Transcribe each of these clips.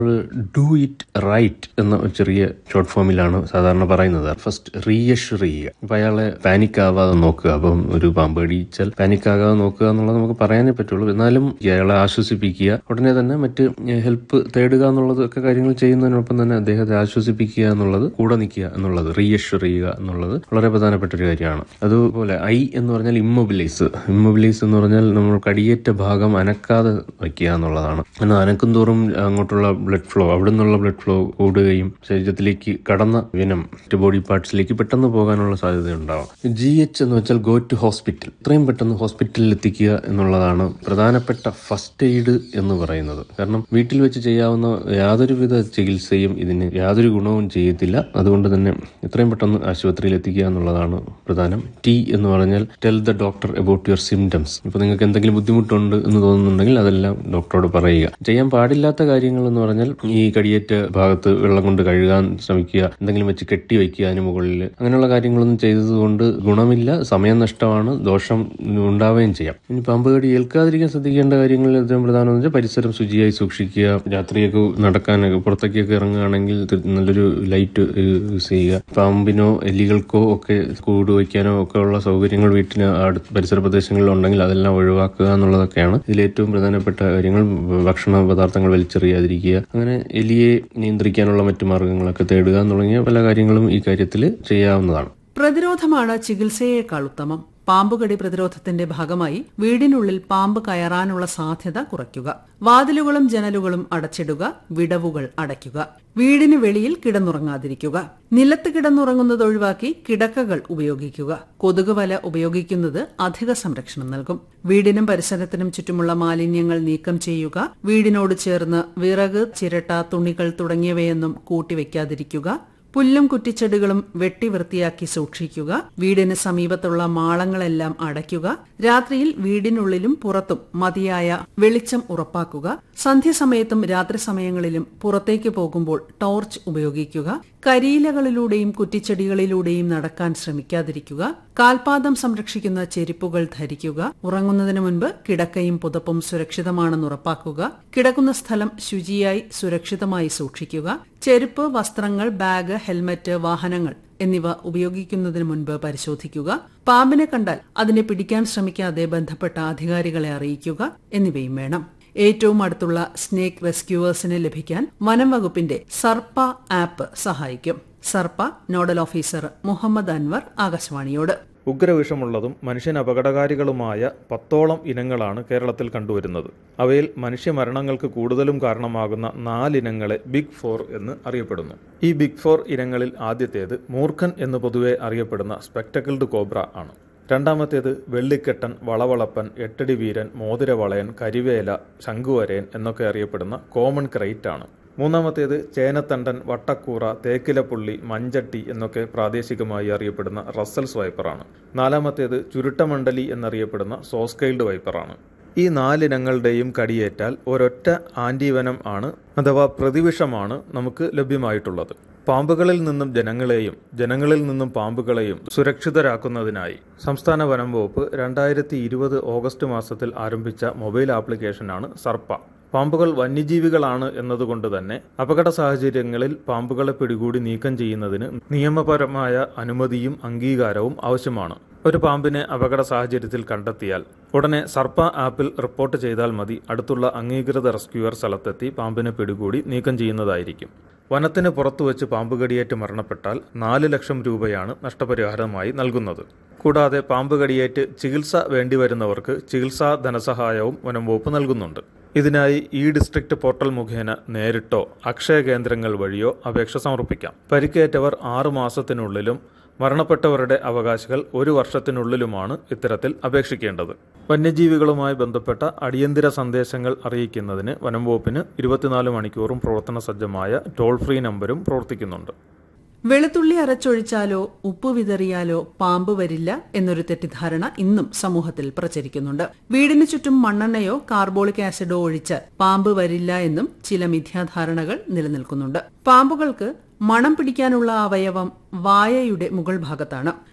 do it right എന്ന ഒരു ചെറിയ ഷോർട്ട് ഫോമിലാണ് സാധാരണ പറയുന്നത് ഫസ്റ്റ് റീയഷർ ചെയ്യുക അപ്പൊ അയാളെ പാനിക് ആവാതെ നോക്കുക അപ്പം ഒരു പാമ്പ് കടിച്ചാൽ പാനിക് ആകാതെ നോക്കുക എന്നുള്ളത് നമുക്ക് പറയാനേ പറ്റുള്ളൂ എന്നാലും അയാളെ ആശ്വസിപ്പിക്കുക ഉടനെ തന്നെ മറ്റ് ഹെൽപ്പ് തേടുക എന്നുള്ളത് ഒക്കെ കാര്യങ്ങൾ ചെയ്യുന്നതിനൊപ്പം തന്നെ അദ്ദേഹത്തെ ആശ്വസിപ്പിക്കുക എന്നുള്ളത് കൂടെ നിൽക്കുക എന്നുള്ളത് റീയഷർ ചെയ്യുക എന്നുള്ളത് വളരെ പ്രധാനപ്പെട്ട ഒരു കാര്യമാണ് അതുപോലെ ഐ എന്ന് പറഞ്ഞാൽ ഇമ്മൊബിലൈസ് ഇമ്മൊബിലൈസ് എന്ന് പറഞ്ഞാൽ നമ്മൾ കടിയേറ്റ ഭാഗം അനക്കാതെ വയ്ക്കുക എന്നുള്ളതാണ് എന്നാൽ അനക്കും തോറും അങ്ങോട്ടുള്ള ബ്ലഡ് ഫ്ലോ അവിടെ നിന്നുള്ള ബ്ലഡ് ഫ്ലോ കൂടുകയും ശരീരത്തിലേക്ക് കടന്ന വിനം മറ്റ് ബോഡി പാർട്സിലേക്ക് പെട്ടെന്ന് പോകാനുള്ള സാധ്യത ഉണ്ടാവും ജി എച്ച് എന്ന് വെച്ചാൽ ഗോ ടു ഹോസ്പിറ്റൽ ഇത്രയും പെട്ടെന്ന് ഹോസ്പിറ്റലിൽ എത്തിക്കുക എന്നുള്ളതാണ് പ്രധാനപ്പെട്ട ഫസ്റ്റ് എയ്ഡ് എന്ന് പറയുന്നത് കാരണം വീട്ടിൽ വെച്ച് ചെയ്യാവുന്ന യാതൊരുവിധ ചികിത്സയും ഇതിന് യാതൊരു ഗുണവും ചെയ്യത്തില്ല അതുകൊണ്ട് തന്നെ എത്രയും പെട്ടെന്ന് ആശുപത്രിയിൽ എത്തിക്കുക എന്നുള്ളതാണ് പ്രധാനം ടി എന്ന് പറഞ്ഞാൽ tell the doctor about your symptoms ഇപ്പൊ നിങ്ങൾക്ക് എന്തെങ്കിലും ബുദ്ധിമുട്ടുണ്ട് എന്ന് തോന്നുന്നുണ്ടെങ്കിൽ അതെല്ലാം ഡോക്ടറോട് പറയുക ചെയ്യാൻ പാടില്ലാത്ത കാര്യങ്ങൾ എന്ന് പറഞ്ഞാൽ ഈ കടിയേറ്റ ഭാഗത്ത് വെള്ളം കൊണ്ട് കഴുകാൻ ശ്രമിക്കുക എന്തെങ്കിലും വെച്ച് കെട്ടി വയ്ക്കുക അതിന് മുകളിൽ അങ്ങനെയുള്ള കാര്യങ്ങളൊന്നും ചെയ്തതുകൊണ്ട് ഗുണമില്ല സമയം നഷ്ടമാണ് ദോഷം ഉണ്ടാവുകയും ചെയ്യാം ഇനി പാമ്പ് കടി ഏൽക്കാതിരിക്കാൻ ശ്രദ്ധിക്കേണ്ട കാര്യങ്ങളിൽ ഏറ്റവും പ്രധാനം വെച്ചാൽ പരിസരം ശുചിയായി സൂക്ഷിക്കുക രാത്രിയൊക്കെ നടക്കാനൊക്കെ പുറത്തേക്കൊക്കെ ഇറങ്ങുകയാണെങ്കിൽ തി- നല്ലൊരു ലൈറ്റ് യൂസ് ചെയ്യുക പാമ്പിനോ എലികൾക്കോ ഒക്കെ കൂട് വയ്ക്കാനോ ഒക്കെ ഉള്ള സൗകര്യങ്ങൾ വീട്ടിന് അടുത്ത് പരിസര പ്രദേശങ്ങളിൽ ഉണ്ടെങ്കിൽ അതെല്ലാം ഒഴിവാക്കുക എന്നുള്ളതൊക്കെയാണ് ഇതിൽ ഏറ്റവും പ്രധാനപ്പെട്ട കാര്യങ്ങൾ ഭക്ഷണ പദാർത്ഥങ്ങൾ വലിച്ചെറിയാതിരിക്കുക അങ്ങനെ എലിയെ നിയന്ത്രിക്കാനുള്ള മറ്റു മാർഗങ്ങളൊക്കെ തേടുക തുടങ്ങിയ പല കാര്യങ്ങളും ഈ കാര്യത്തിൽ ചെയ്യാവുന്നതാണ് പ്രതിരോധമാണ് ചികിത്സയേക്കാൾ ഉത്തമം പാമ്പുകടി പ്രതിരോധത്തിന്റെ ഭാഗമായി വീടിനുള്ളിൽ പാമ്പ് കയറാനുള്ള സാധ്യത കുറയ്ക്കുക വാതിലുകളും ജനലുകളും അടച്ചിടുക വിടവുകൾ അടയ്ക്കുക വീടിന് വെളിയിൽ കിടന്നുറങ്ങാതിരിക്കുക നിലത്ത് കിടന്നുറങ്ങുന്നത് ഒഴിവാക്കി കിടക്കകൾ ഉപയോഗിക്കുക കൊതുക് വല ഉപയോഗിക്കുന്നത് അധിക സംരക്ഷണം നൽകും വീടിനും പരിസരത്തിനും ചുറ്റുമുള്ള മാലിന്യങ്ങൾ നീക്കം ചെയ്യുക വീടിനോട് ചേർന്ന് വിറക് ചിരട്ട തുണികൾ തുടങ്ങിയവയൊന്നും കൂട്ടിവെക്കാതിരിക്കുക പുല്ലും കുറ്റിച്ചെടികളും വെട്ടി വൃത്തിയാക്കി സൂക്ഷിക്കുക വീടിന് സമീപത്തുള്ള മാളങ്ങളെല്ലാം അടയ്ക്കുക രാത്രിയിൽ വീടിനുള്ളിലും പുറത്തും മതിയായ വെളിച്ചം ഉറപ്പാക്കുക സന്ധ്യസമയത്തും രാത്രി സമയങ്ങളിലും പുറത്തേക്ക് പോകുമ്പോൾ ടോർച്ച് ഉപയോഗിക്കുക കരിയിലകളിലൂടെയും കുറ്റിച്ചെടികളിലൂടെയും നടക്കാൻ ശ്രമിക്കാതിരിക്കുക കാൽപാദം സംരക്ഷിക്കുന്ന ചെരിപ്പുകൾ ധരിക്കുക ഉറങ്ങുന്നതിന് മുൻപ് കിടക്കയും പുതപ്പും സുരക്ഷിതമാണെന്ന് ഉറപ്പാക്കുക കിടക്കുന്ന സ്ഥലം ശുചിയായി സുരക്ഷിതമായി സൂക്ഷിക്കുക ചെരുപ്പ് വസ്ത്രങ്ങൾ ബാഗ് ഹെൽമറ്റ് വാഹനങ്ങൾ എന്നിവ ഉപയോഗിക്കുന്നതിന് മുൻപ് പരിശോധിക്കുക പാമ്പിനെ കണ്ടാൽ അതിനെ പിടിക്കാൻ ശ്രമിക്കാതെ ബന്ധപ്പെട്ട അധികാരികളെ അറിയിക്കുക എന്നിവയും വേണം ഏറ്റവും അടുത്തുള്ള സ്നേക്ക് റെസ്ക്യൂവേഴ്സിനെ ലഭിക്കാൻ വനം വകുപ്പിന്റെ സർപ്പ ആപ്പ് സഹായിക്കും സർപ്പ നോഡൽ ഓഫീസർ മുഹമ്മദ് അൻവർ ആകാശവാണിയോട് ഉഗ്രവിഷമുള്ളതും മനുഷ്യന് അപകടകാരികളുമായ പത്തോളം ഇനങ്ങളാണ് കേരളത്തിൽ കണ്ടുവരുന്നത് അവയിൽ മനുഷ്യമരണങ്ങൾക്ക് കൂടുതലും കാരണമാകുന്ന നാലിനങ്ങളെ ബിഗ് ഫോർ എന്ന് അറിയപ്പെടുന്നു ഈ ബിഗ് ഫോർ ഇനങ്ങളിൽ ആദ്യത്തേത് മൂർഖൻ എന്ന് പൊതുവെ അറിയപ്പെടുന്ന സ്പെക്ടക്കിൾഡ് കോബ്ര ആണ് രണ്ടാമത്തേത് വെള്ളിക്കെട്ടൻ വളവളപ്പൻ എട്ടടി വീരൻ മോതിരവളയൻ കരിവേല ശംഖുവരയൻ എന്നൊക്കെ അറിയപ്പെടുന്ന കോമൺ ക്രൈറ്റ് ആണ് മൂന്നാമത്തേത് ചേനത്തണ്ടൻ വട്ടക്കൂറ തേക്കിലപ്പുള്ളി മഞ്ചട്ടി എന്നൊക്കെ പ്രാദേശികമായി അറിയപ്പെടുന്ന റസൽസ് വൈപ്പറാണ് നാലാമത്തേത് ചുരുട്ടമണ്ഡലി എന്നറിയപ്പെടുന്ന സോസ്കൈൽഡ് വൈപ്പറാണ് ഈ നാലിനങ്ങളുടെയും കടിയേറ്റാൽ ഒരൊറ്റ ആന്റിവനം ആണ് അഥവാ പ്രതിവിഷമാണ് നമുക്ക് ലഭ്യമായിട്ടുള്ളത് പാമ്പുകളിൽ നിന്നും ജനങ്ങളെയും ജനങ്ങളിൽ നിന്നും പാമ്പുകളെയും സുരക്ഷിതരാക്കുന്നതിനായി സംസ്ഥാന വനം വകുപ്പ് രണ്ടായിരത്തി ഇരുപത് ഓഗസ്റ്റ് മാസത്തിൽ ആരംഭിച്ച മൊബൈൽ ആപ്ലിക്കേഷനാണ് സർപ്പ പാമ്പുകൾ വന്യജീവികളാണ് എന്നതുകൊണ്ട് തന്നെ അപകട സാഹചര്യങ്ങളിൽ പാമ്പുകളെ പിടികൂടി നീക്കം ചെയ്യുന്നതിന് നിയമപരമായ അനുമതിയും അംഗീകാരവും ആവശ്യമാണ് ഒരു പാമ്പിനെ അപകട സാഹചര്യത്തിൽ കണ്ടെത്തിയാൽ ഉടനെ സർപ്പ ആപ്പിൽ റിപ്പോർട്ട് ചെയ്താൽ മതി അടുത്തുള്ള അംഗീകൃത റെസ്ക്യൂവർ സ്ഥലത്തെത്തി പാമ്പിനെ പിടികൂടി നീക്കം ചെയ്യുന്നതായിരിക്കും വനത്തിന് പുറത്തുവച്ച് പാമ്പ് കടിയേറ്റ് മരണപ്പെട്ടാൽ നാല് ലക്ഷം രൂപയാണ് നഷ്ടപരിഹാരമായി നൽകുന്നത് കൂടാതെ പാമ്പ് കടിയേറ്റ് ചികിത്സ വേണ്ടിവരുന്നവർക്ക് ചികിത്സാ ധനസഹായവും വനം വകുപ്പ് നൽകുന്നുണ്ട് ഇതിനായി ഈ ഡിസ്ട്രിക്ട് പോർട്ടൽ മുഖേന നേരിട്ടോ അക്ഷയ കേന്ദ്രങ്ങൾ വഴിയോ അപേക്ഷ സമർപ്പിക്കാം പരിക്കേറ്റവർ ആറു മാസത്തിനുള്ളിലും മരണപ്പെട്ടവരുടെ അവകാശികൾ ഒരു വർഷത്തിനുള്ളിലുമാണ് ഇത്തരത്തിൽ അപേക്ഷിക്കേണ്ടത് വന്യജീവികളുമായി ബന്ധപ്പെട്ട അടിയന്തര സന്ദേശങ്ങൾ അറിയിക്കുന്നതിന് വനം വകുപ്പിന് ഇരുപത്തിനാല് മണിക്കൂറും പ്രവർത്തന സജ്ജമായ ടോൾ ഫ്രീ നമ്പരും പ്രവർത്തിക്കുന്നുണ്ട് വെളുത്തുള്ളി അരച്ചൊഴിച്ചാലോ ഉപ്പ് വിതറിയാലോ പാമ്പ് വരില്ല എന്നൊരു തെറ്റിദ്ധാരണ ഇന്നും സമൂഹത്തിൽ പ്രചരിക്കുന്നുണ്ട് വീടിന് ചുറ്റും മണ്ണെണ്ണയോ കാർബോളിക് ആസിഡോ ഒഴിച്ച് പാമ്പ് വരില്ല എന്നും ചില മിഥ്യാധാരണകൾ നിലനിൽക്കുന്നുണ്ട് പാമ്പുകൾക്ക് മണം പിടിക്കാനുള്ള അവയവം വായയുടെ മുകൾ ഭാഗത്താണ്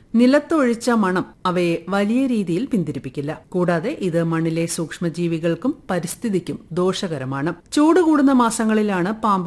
നിലത്തൊഴിച്ച മണം അവയെ വലിയ രീതിയിൽ പിന്തിരിപ്പിക്കില്ല കൂടാതെ ഇത് മണ്ണിലെ സൂക്ഷ്മജീവികൾക്കും പരിസ്ഥിതിക്കും ദോഷകരമാണ് ചൂട് കൂടുന്ന മാസങ്ങളിലാണ് പാമ്പ്